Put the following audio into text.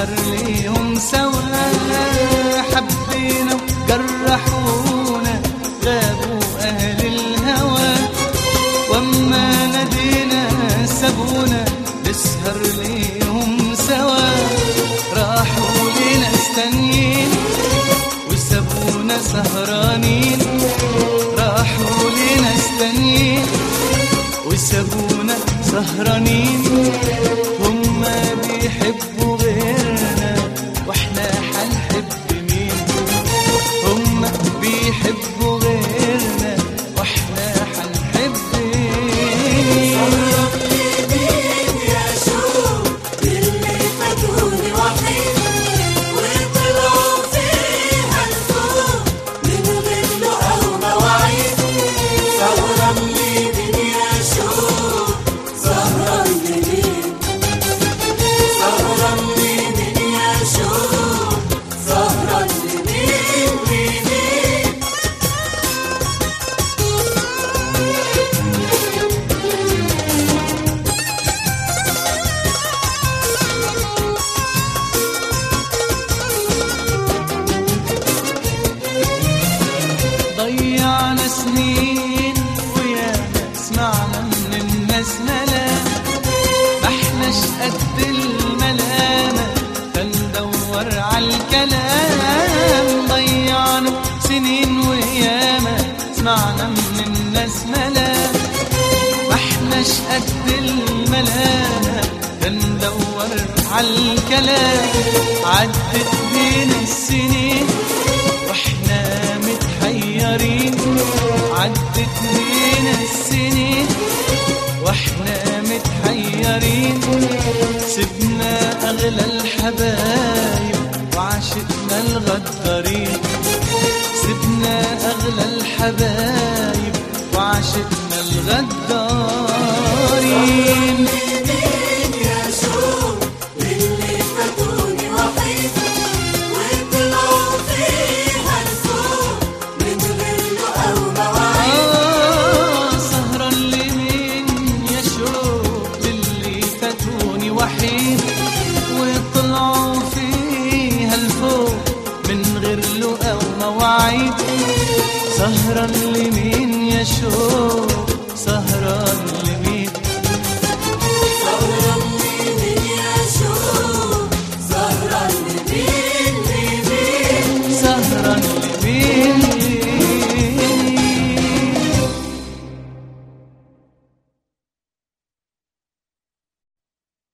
نسهر ليهم سوا حبينا وجرحونا غابوا أهل الهوى وأما نادينا سابونا نسهر ليهم سوا راحوا لناس تانيين وسابونا سهرانين راحوا لناس تانيين وسابونا سهرانين هما بيحبوا غيرنا واحنا حنحب مين هما بيحبوا غيرنا واحنا حنحب مين ضيعنا سنين ويا سمعنا من الناس ملام ما احناش قد الملامة فندور عالكلام ضيعنا سنين وياما سمعنا من الناس ملام ما احناش قد الملامة فندور عالكلام عدت بينا السنين واحنا متحيرين عدت بينا السنين واحنا متحيرين سيبنا اغلى الحبايب وعشقنا الغدارين سيبنا اغلى الحبايب وعشقنا الغدارين آه، سهران لمين يا شوق للي فاتوني وحيد وطلعوا فيها الفوق من غير لقا ومواعيد سهران لمين يا شوق سهران لمين